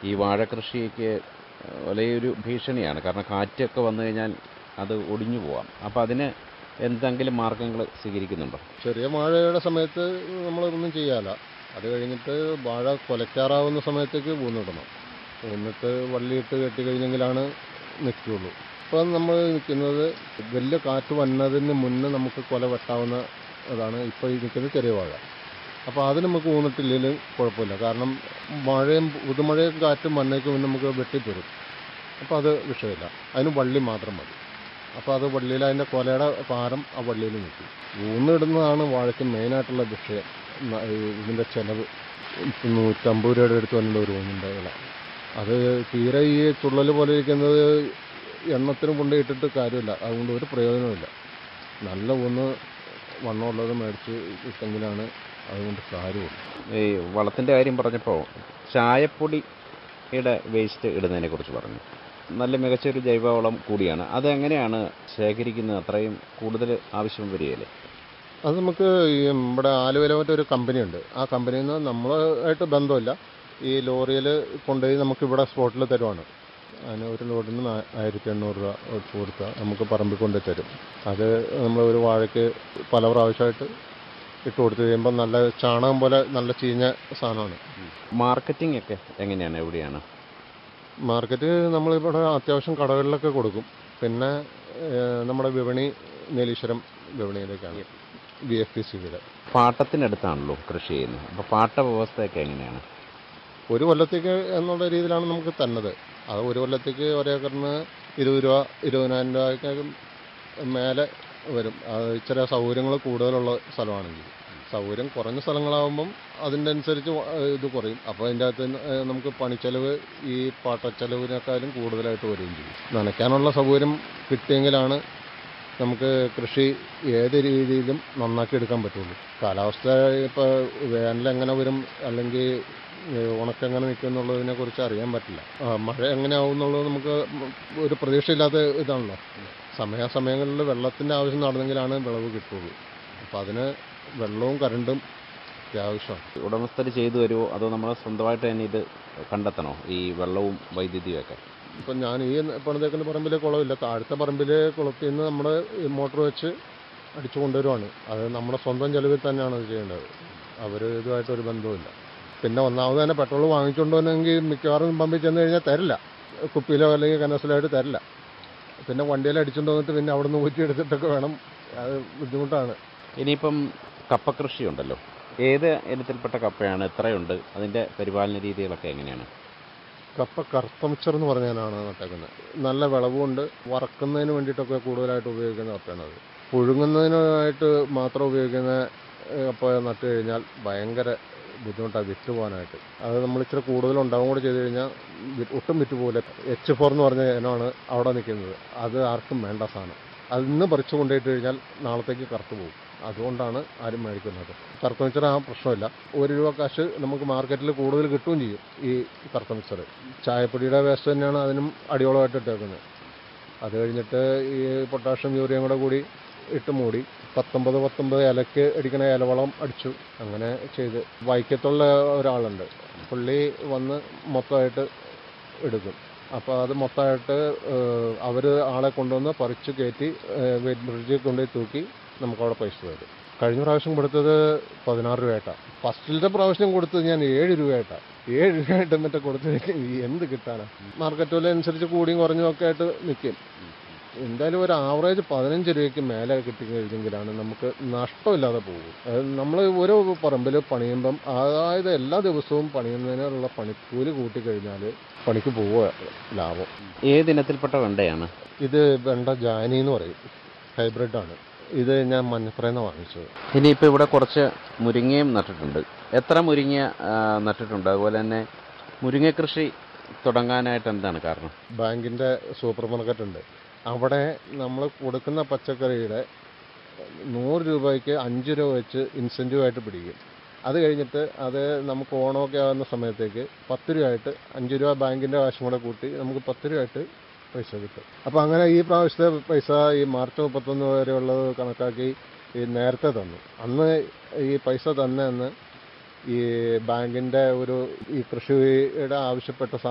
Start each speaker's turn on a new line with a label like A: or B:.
A: ഈ വാഴക്കൃഷിക്ക് വലിയൊരു ഭീഷണിയാണ് കാരണം കാറ്റൊക്കെ വന്നു കഴിഞ്ഞാൽ അത് ഒടിഞ്ഞു പോവാം അപ്പോൾ അതിന് എന്തെങ്കിലും മാർഗങ്ങൾ സ്വീകരിക്കുന്നുണ്ടോ
B: ചെറിയ മഴയുടെ സമയത്ത് നമ്മളൊന്നും ചെയ്യാല്ല അത് കഴിഞ്ഞിട്ട് വാഴ കൊലയ്ക്കാറാവുന്ന സമയത്തേക്ക് ഊന്നിടണം ഊന്നിട്ട് വള്ളിയിട്ട് കെട്ടി കഴിഞ്ഞെങ്കിലാണ് നിൽക്കുകയുള്ളൂ ഇപ്പം നമ്മൾ നിൽക്കുന്നത് വലിയ കാറ്റ് വന്നതിന് മുന്നേ നമുക്ക് കൊല വെട്ടാവുന്ന അതാണ് ഇപ്പോൾ ഈ നിൽക്കുന്ന ചെറിയ വാഴ അപ്പോൾ അത് നമുക്ക് ഊന്നിട്ടില്ലെങ്കിലും കുഴപ്പമില്ല കാരണം മഴയും പുതുമഴയും കാറ്റും വന്നേക്ക് മുന്നേ നമുക്ക് വെട്ടിത്തരും അപ്പോൾ അത് വിഷയമില്ല അതിന് വള്ളി മാത്രം മതി അപ്പോൾ അത് വള്ളിയിൽ അതിൻ്റെ കൊലയുടെ ഭാരം ആ വള്ളിയിൽ നിൽക്കും ഊന്നിടുന്നതാണ് വാഴയ്ക്ക് മെയിനായിട്ടുള്ള വിഷയം ന- ഈ ഇതിൻ്റെ ചിലവ് ഇപ്പം നൂറ്റമ്പത് രൂപയുടെ അടുത്ത് വന്നിട്ട് ഒരു ഊന്നിൻ്റെ വില അത് തീരെ ഈ തുള്ളൽ പോലെ ഇരിക്കുന്നത് എണ്ണത്തിന് കൊണ്ട് ഇട്ടിട്ട് കാര്യമില്ല അതുകൊണ്ട് ഒരു പ്രയോജനമില്ല നല്ല ഊന്ന് വണ്ണമുള്ളത് മേടിച്ച് ഇട്ടെങ്കിലാണ് അതുകൊണ്ട് കാര്യമുള്ളൂ
A: ഈ വളത്തിൻ്റെ കാര്യം പറഞ്ഞപ്പോൾ ചായപ്പൊടിയുടെ വേസ്റ്റ് ഇടുന്നതിനെ കുറിച്ച് പറഞ്ഞു നല്ല മികച്ചൊരു ജൈവവളം കൂടിയാണ് അതെങ്ങനെയാണ് ശേഖരിക്കുന്നത് അത്രയും കൂടുതൽ ആവശ്യം വരികയല്ലേ
B: അത് നമുക്ക് ഈ നമ്മുടെ ആലുവയിലെ മറ്റൊരു കമ്പനിയുണ്ട് ആ കമ്പനിയിൽ നിന്ന് നമ്മളായിട്ട് ബന്ധമില്ല ഈ ലോറിയിൽ കൊണ്ടുപോയി നമുക്ക് ഇവിടെ സ്പോട്ടിൽ തരുവാണ് അതിന് ഒരു ലോഡിന് നാ- ആയിരത്തി എണ്ണൂറ് രൂപ വെച്ച് കൊടുത്താൽ നമുക്ക് പറമ്പിൽ കൊണ്ട് തരും അത് നമ്മൾ ഒരു വാഴയ്ക്ക് പല പ്രാവശ്യമായിട്ട് ഇട്ട് കൊടുത്തു കഴിയുമ്പോൾ നല്ല ചാണകം പോലെ നല്ല ചീഞ്ഞ സാധനമാണ്
A: മാർക്കറ്റിംഗ് ഒക്കെ എങ്ങനെയാണ് എവിടെയാണ്
B: മാർക്കറ്റ് നമ്മളിവിടെ അത്യാവശ്യം കടകളിലൊക്കെ കൊടുക്കും പിന്നെ ഏഹ്, നമ്മുടെ വിപണി നീലീശ്വരം വിപണിയിലേക്കാണ് ബി എഫ് പി സിയുടെ
A: പാട്ടത്തിനടുത്താണല്ലോ കൃഷി ചെയ്യുന്നത് അപ്പോൾ പാട്ട വ്യവസ്ഥയൊക്കെ എങ്ങനെയാണ്
B: ഒരു കൊല്ലത്തേക്ക് എന്നുള്ള രീതിയിലാണ് നമുക്ക് തന്നത് അത് ഒരു കൊല്ലത്തേക്ക് ഒരേക്കറിന് ഇരുപത് രൂപ ഇരുപതിനായിരം രൂപയ്ക്ക് മേലെ വരും അത് ഇച്ചിരി സൗകര്യങ്ങൾ കൂടുതലുള്ള സ്ഥലമാണെങ്കിൽ സൗകര്യം കുറഞ്ഞ സ്ഥലങ്ങളാകുമ്പം അതിൻ്റെ അനുസരിച്ച് വ- ഇത് കുറയും അപ്പോൾ അതിൻ്റെ അകത്ത് നിന്ന്, ഏഹ്, നമുക്ക് പണിച്ചെലവ് ഈ പാട്ടച്ചെലവിനേക്കാളും കൂടുതലായിട്ട് വരികയും ചെയ്യും നനയ്ക്കാനുള്ള സൗകര്യം കിട്ടിയെങ്കിലാണ് നമുക്ക് കൃഷി ഏത് രീതിയിലും നന്നാക്കി എടുക്കാൻ പറ്റുള്ളൂ കാലാവസ്ഥ ഇപ്പോൾ വേനൽ എങ്ങനെ വരും അല്ലെങ്കിൽ ഏഹ് ഉണക്കെങ്ങനെ നിൽക്കും എന്നുള്ളതിനെ കുറിച്ച് അറിയാൻ പറ്റില്ല ആ, മഴ എങ്ങനെ ആവും എന്നുള്ളത് നമുക്ക് ഒരു പ്രതീക്ഷയില്ലാത്ത ഇതാണല്ലോ സമയാസമയങ്ങളിൽ വെള്ളത്തിൻ്റെ ആവശ്യം നടന്നെങ്കിലാണ് വിളവ് കിട്ടുള്ളൂ അപ്പോൾ അതിന് വെള്ളവും കറണ്ടും അത്യാവശ്യമാണ്
A: ഉടമസ്ഥർ ചെയ്തു തരുമോ അതോ നമ്മൾ സ്വന്തമായിട്ട് തന്നെ ഇത് കണ്ടെത്തണോ ഈ വെള്ളവും വൈദ്യുതിയും ഒക്കെ
B: ഇപ്പം ഞാൻ ഈ പണിതേക്കുന്ന പറമ്പിലെ കുളമില്ല താഴത്തെ പറമ്പിലെ കുളത്തിൽ നിന്ന് നമ്മൾ മോട്ടോർ വെച്ച് അടിച്ചു കൊണ്ടുവരുവാണ് അത് നമ്മുടെ സ്വന്തം ചെലവിൽ തന്നെയാണ് അത് ചെയ്യേണ്ടത് അവർ ഇതുമായിട്ട് ഒരു ബന്ധവുമില്ല പിന്നെ ഒന്നാമത് തന്നെ പെട്രോൾ വാങ്ങിച്ചുകൊണ്ട് വന്നെങ്കിൽ മിക്കവാറും പമ്പിൽ ചെന്ന് കഴിഞ്ഞാൽ തരില്ല കുപ്പിയിലോ അല്ലെങ്കിൽ കനസിലോ ആയിട്ട് തരില്ല പിന്നെ വണ്ടിയിൽ അടിച്ചുകൊണ്ട് വന്നിട്ട് പിന്നെ അവിടെ നിന്ന് ഊറ്റിയെടുത്തിട്ടൊക്കെ വേണം അത് ബുദ്ധിമുട്ടാണ്
A: ഇനിയിപ്പം കപ്പ കൃഷി ഉണ്ടല്ലോ ഏത് ഇനത്തിൽപ്പെട്ട കപ്പയാണ് എത്രയുണ്ട് അതിൻ്റെ പരിപാലന രീതികളൊക്കെ എങ്ങനെയാണ്
B: കപ്പ കറുത്തമിച്ചർ എന്ന് പറഞ്ഞാലാണ് നട്ടേക്കുന്നത് നല്ല വിളവുകൊണ്ട് വറക്കുന്നതിന് വേണ്ടിയിട്ടൊക്കെ കൂടുതലായിട്ട് ഉപയോഗിക്കുന്ന കപ്പയാണത് പുഴുങ്ങുന്നതിനായിട്ട് മാത്രം ഉപയോഗിക്കുന്ന ഏഹ്, കപ്പ നട്ട് കഴിഞ്ഞാൽ ഭയങ്കര ബുദ്ധിമുട്ടാണ് വിറ്റ് പോകാനായിട്ട് അത് നമ്മൾ ഇച്ചിരി കൂടുതൽ ഉണ്ടാവും കൂടെ ചെയ്ത് കഴിഞ്ഞാൽ വി- ഒട്ടും വിറ്റ് പോകില്ല എച്ച് ഫോർ എന്ന് പറഞ്ഞ ഇനമാണ് അവിടെ നിൽക്കുന്നത് അത് ആർക്കും വേണ്ട സാധനം അത് ഇന്ന് പറിച്ചു കൊണ്ടുപോയിട്ട് കഴിഞ്ഞാൽ നാളത്തേക്ക് കറുത്തു പോകും അതുകൊണ്ടാണ് ആരും മേടിക്കുന്നത് കറുത്ത മിക്സർ ആ പ്രശ്നമില്ല ഒരു രൂപ കാശ് നമുക്ക് മാർക്കറ്റിൽ കൂടുതൽ കിട്ടുകയും ചെയ്യും ഈ കറുത്ത മിക്സർ ചായപ്പൊടിയുടെ വേസ്റ്റ് തന്നെയാണ് അതിനും അടിയോളമായിട്ട് ഇട്ടേക്കുന്നത് അത് കഴിഞ്ഞിട്ട് ഈ പൊട്ടാഷ്യം യൂറിയയും കൂടെ കൂടി ഇട്ട് മൂടി പത്തൊമ്പത് പത്തൊമ്പത് ഇലക്ക് അടിക്കണ ഇലവളം അടിച്ചു അങ്ങനെ ചെയ്ത് വൈക്കത്തുള്ള ഒരാളുണ്ട് പുള്ളി വന്ന് മൊത്തമായിട്ട് എടുക്കും അപ്പോൾ അത് മൊത്തമായിട്ട് അവർ ആളെ കൊണ്ടുവന്ന് പറിച്ച് കയറ്റി വെയിറ്റ് ബ്രിഡ്ജിൽ കൊണ്ടുപോയി തൂക്കി നമുക്കവിടെ പൈസ തരും കഴിഞ്ഞ പ്രാവശ്യം കൊടുത്തത് പതിനാറ് രൂപയായിട്ടാണ് ഫസ്റ്റിലത്തെ പ്രാവശ്യം കൊടുത്തത് ഞാൻ ഏഴ് രൂപയായിട്ടാണ് ഏഴ് രൂപയായിട്ട് മറ്റേ കൊടുത്തത് എന്ത് കിട്ടാനാണ് മാർക്കറ്റ് വില അനുസരിച്ച് കൂടിയും കുറഞ്ഞും ഒക്കെ ആയിട്ട് നിൽക്കും എന്തായാലും ഒരു ആവറേജ് പതിനഞ്ച് രൂപയ്ക്ക് മേലെ കിട്ടിക്കഴിഞ്ഞെങ്കിലാണ് നമുക്ക് നഷ്ടമില്ലാതെ പോകും നമ്മൾ ഓരോ പറമ്പിൽ പണിയുമ്പം അതായത് എല്ലാ ദിവസവും പണിയുന്നതിനുള്ള പണിക്കൂലി കൂട്ടിക്കഴിഞ്ഞാൽ പണിക്ക് പോവുക ലാഭം
A: ഏത് ഇനത്തിൽപ്പെട്ട വെണ്ടയാണ്
B: ഇത് വെണ്ട ജാനി എന്ന് പറയും ഹൈബ്രിഡാണ് ഇത് ഞാൻ മഞ്ഞപ്പുറയിൽ നിന്ന് വാങ്ങിച്ചത്
A: ഇനിയിപ്പോൾ ഇവിടെ കുറച്ച് മുരിങ്ങയും നട്ടിട്ടുണ്ട് എത്ര മുരിങ്ങ ആ, നട്ടിട്ടുണ്ട് അതുപോലെ തന്നെ മുരിങ്ങ കൃഷി തുടങ്ങാനായിട്ട് എന്താണ് കാരണം
B: ബാങ്കിൻ്റെ സൂപ്പർ മാർക്കറ്റ് ഉണ്ട് അവിടെ നമ്മൾ കൊടുക്കുന്ന പച്ചക്കറിയുടെ നൂറ് രൂപയ്ക്ക് അഞ്ച് രൂപ വെച്ച് ഇൻസെൻറ്റീവായിട്ട് പിടിക്കും അത് കഴിഞ്ഞിട്ട് അത് നമുക്ക് ഓണമൊക്കെ ആകുന്ന സമയത്തേക്ക് പത്ത് രൂപയായിട്ട് അഞ്ച് രൂപ ബാങ്കിൻ്റെ കാശും കൂടെ കൂട്ടി നമുക്ക് പത്ത് രൂപയായിട്ട് പൈസ കിട്ടും അപ്പോൾ അങ്ങനെ ഈ പ്രാവശ്യത്തെ പൈസ ഈ മാർച്ച് മുപ്പത്തൊന്ന് വരെയുള്ളത് കണക്കാക്കി ഈ നേരത്തെ തന്നു അന്ന് ഈ പൈസ തന്നെ അന്ന് ഈ ബാങ്കിൻ്റെ ഒരു ഈ കൃഷിയുടെ ആവശ്യപ്പെട്ട